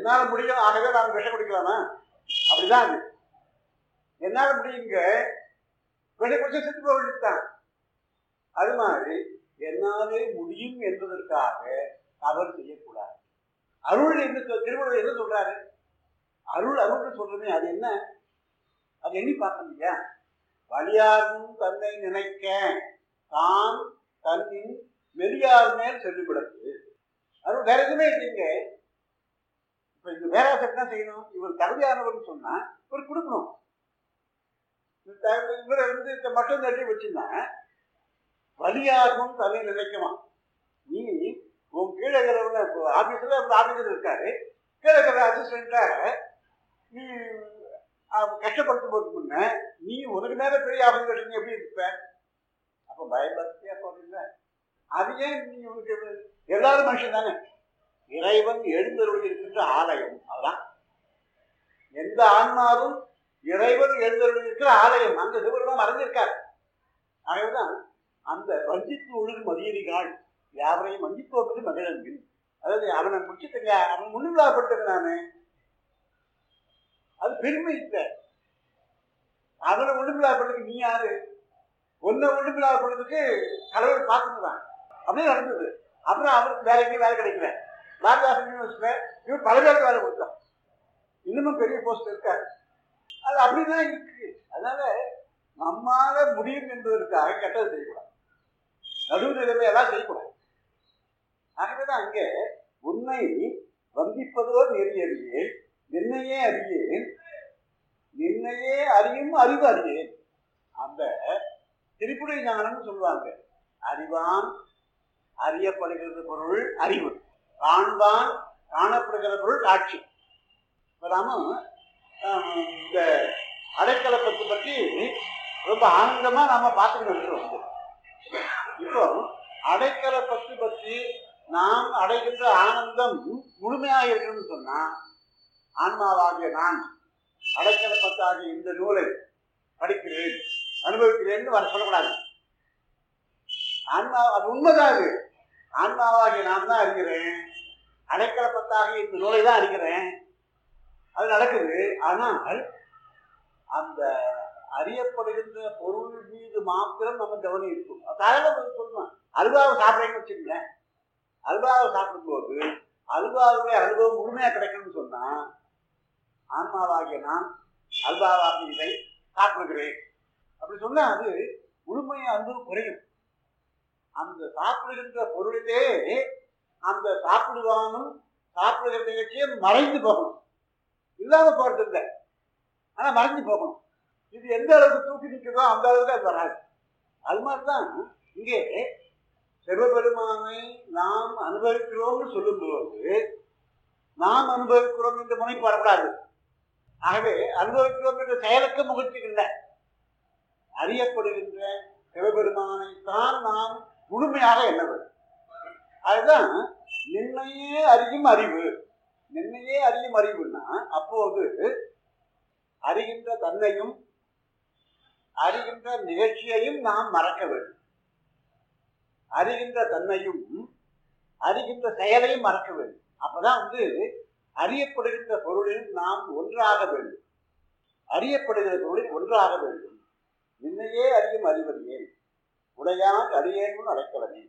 என்னால முடியும் ஆகவே நான் விஷம் குடிக்கலாமா அப்படிதான் அது என்னால முடியுங்க விஷம் குடிச்சு செத்து போக வேண்டியதுதான் அது மாதிரி என்னாலே முடியும் என்பதற்காக தவறு செய்யக்கூடாது அருள் என்று சொல்- திருவள்ளுவர் என்ன சொல்றாரு அருள் அருள்னு சொல்றமே அது என்ன அது எண்ணி பார்க்கணும் இல்லையா வலியாரும் தன்னை நினைக்க தான் தன்னின் மெலியார் மேல் செல்லுபடுத்து அருள் வேற எதுவுமே இல்லைங்க இப்ப இந்த வேறாசர் என்ன செய்யணும் இவர் தகுதியானவர்னு சொன்னா இவர் கொடுக்கணும் இந்த த- இவரை வந்து இந்த மட்டும் தட்டி வச்சுன்னா வலியாகும் தன்னை நினைக்குமா நீ உன் கீழே இருக்கிறவங்க இப்போ ஆபீஸ்ல ஆபீஸர் இருக்காரு கீழே இருக்கிற அசிஸ்டண்ட்டை நீ அவன் கஷ்டப்படுத்தும் போது முன்ன நீ உனக்கு மேல பெரிய ஆபத்து கட்டி எப்படி இருப்ப அப்ப பயபக்தியா போறீங்க அது ஏன் நீ உனக்கு எல்லாரும் மனுஷன் தானே இறைவன் எழுந்தருள் இருக்கின்ற ஆலயம் அதுதான் எந்த ஆன்மாவும் இறைவன் எழுந்தருள் இருக்கிற ஆலயம் அந்த சிவருடன் மறைஞ்சிருக்காரு ஆகவேதான் அந்த வஞ்சித்து ஒழுகு மதியடிகாள் யாவரையும் வஞ்சித்துவப்பது மகிழங்கு அதாவது அவனை முடிச்சுட்டுங்க அவன் முன்னிலாப்பட்டது நானு அது பெருமை இல்லை அவனை ஒழுங்கிலாப்படுறதுக்கு நீ யாரு உன்னை ஒழுங்கிலாப்படுறதுக்கு கடவுள் பார்த்துதான் அப்படியே நடந்தது அப்புறம் அவருக்கு வேற எங்கேயும் வேலை கிடைக்கல பாரதாசன் யூனிவர்சிட்டியில இவர் பல பேருக்கு வேலை கொடுத்தான் இன்னமும் பெரிய போஸ்ட் இருக்காரு அது அப்படிதான் இருக்கு அதனால நம்மால முடியும் என்பதற்காக கெட்டது செய்யக்கூடாது நடுவு நிலைமை எல்லாம் செய்யக்கூடாது ஆகவேதான் அங்கே உன்னை வந்திப்பதோ நெறியறியேன் நின்னையே அறியேன் நின்னையே அறியும் அறிவு அறியேன் அந்த திரிபுரை ஞானம்னு சொல்லுவாங்க அறிவான் அறியப்படுகிறது பொருள் அறிவு காண்பான் காணப்படுகிற பொருள் காட்சி இப்ப நாம ஆஹ், இந்த அடைக்கலப்பத்தை பற்றி ரொம்ப ஆனந்தமா நாம பார்த்துக்கிட்டு இருக்கிறோம் வந்து. இப்போ அடைக்கலப்பத்து பற்றி நாம் அடைகின்ற ஆனந்தம் முழுமையாக இருக்கணும்னு சொன்னா ஆன்மாவாகிய நான் அடைக்கலப்பத்தாகிய இந்த நூலை படிக்கிறேன் அனுபவிக்கிறேன்னு வர சொல்லக்கூடாது ஆன்மா அது உண்மைதான் அது ஆன்மாவாகிய நான் தான் அறிகிறேன் அடைக்கலப்பத்தாகிய இந்த நூலை தான் அறிகிறேன் அது நடக்குது ஆனால் அந்த அறியப்படுகின்ற பொருள் மீது மாத்திரம் நம்ம கவனம் இருக்கும் தாராளமாக சொல்லணும் அல்வாவை சாப்பிட்றீங்கன்னு வச்சுக்கோங்களேன் அல்வாவை சாப்பிடும்போது அல்வாவுடைய அனுபவம் முழுமையாக கிடைக்கணும்னு சொன்னா ஆன்மாவாகிய நான் அல்வாவாகிய இதை சாப்பிடுகிறேன் அப்படி சொன்னா அது முழுமையை அன்பு குறையும் அந்த சாப்பிடுகின்ற பொருளிலே அந்த சாப்பிடுவானும் சாப்பிடுகிற நிகழ்ச்சியை மறைந்து போகணும் இல்லாம போறது இல்லை ஆனா மறைஞ்சு போகணும் இது எந்த அளவுக்கு தூக்கி நிற்கிறதோ அந்த அளவுக்கு அது வராது அது மாதிரிதான் இங்கே சிவபெருமானை நாம் அனுபவிக்கிறோம்னு சொல்லும்போது நாம் அனுபவிக்கிறோம் என்ற முனைப்பு வரக்கூடாது ஆகவே அனுபவிக்கிறோம் என்ற செயலுக்கு முகழ்ச்சி இல்லை அறியப்படுகின்ற சிவபெருமானை தான் நாம் முழுமையாக எண்ண வேண்டும் அதுதான் நின்னையே அறியும் அறிவு நின்னையே அறியும் அறிவுன்னா அப்போது அறிகின்ற தன்னையும் அறிகின்ற நிகழ்ச்சியையும் நாம் மறக்க வேண்டும் அறிகின்ற தன்னையும் அறிகின்ற செயலையும் மறக்க வேண்டும் அப்பதான் வந்து அறியப்படுகின்ற பொருளில் நாம் ஒன்றாக வேண்டும் அறியப்படுகிற பொருளில் ஒன்றாக வேண்டும் நின்னையே அறியும் அறிவறியேன் உடையான் அடியேன் அடைக்கலனே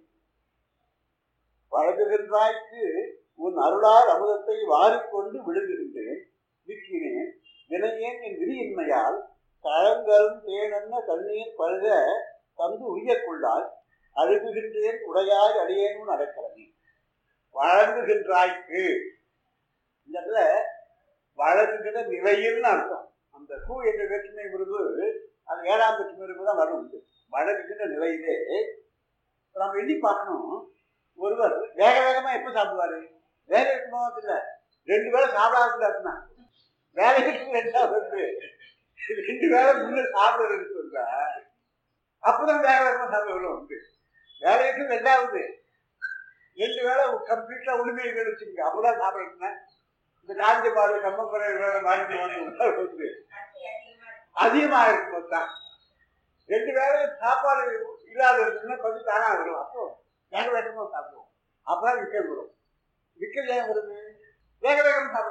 வழங்குகின்றாய்க்கு உன் அருளால் அமுதத்தை வாரிக்கொண்டு விழுங்குகின்றேன் விற்கிறேன் வினையேன் என் விதியின்மையால் தழங்கரும் தேனென்ன தண்ணீர் பருக தந்து உரியக்கொள்ளால் அழுகுகின்றேன் உடையாய் அடியேன் அடைக்கலனே வழங்குகின்றாய்க்கு இந்த இடத்துல வழங்குகிற நிலையில்னு அர்த்தம் அந்த கூ என்ற வேற்றுமை விருது அது ஏழாம் வேற்றுமை விருது தான் வரும் உண்டு வழங்குகின்ற நிலையிலே இப்ப நம்ம எண்ணி பார்க்கணும் ஒருவர் வேக வேகமா எப்ப சாப்பிடுவாரு வேக இருக்குமோ இல்ல ரெண்டு வேளை சாப்பிடாதுல அப்படின்னா வேலைக்கு ரெண்டாவது ரெண்டு வேளை முன்ன சாப்பிடுறதுன்னு சொல்றா அப்பதான் வேக வேகமா சாப்பிடுவோம் உண்டு வேலைக்கு ரெண்டாவது ரெண்டு வேளை கம்ப்ளீட்டா உண்மை வச்சுக்கோங்க அப்பதான் சாப்பிடணும்னா இந்த காஞ்சி பாடு கம்மக்குறை வேலை வாங்கி வாங்கி வந்து அதிகமாக இருக்கும்போது தான் ரெண்டு வேளை சாப்பாடு இல்லாத இருக்குன்னா கொஞ்சம் தானா வரும் அப்போ வேக வேகமாக சாப்பிடுவோம் அப்பதான் விக்கல் வரும் விக்கல் ஏன் வருது வேக வேகமாக சாப்பிடுவோம்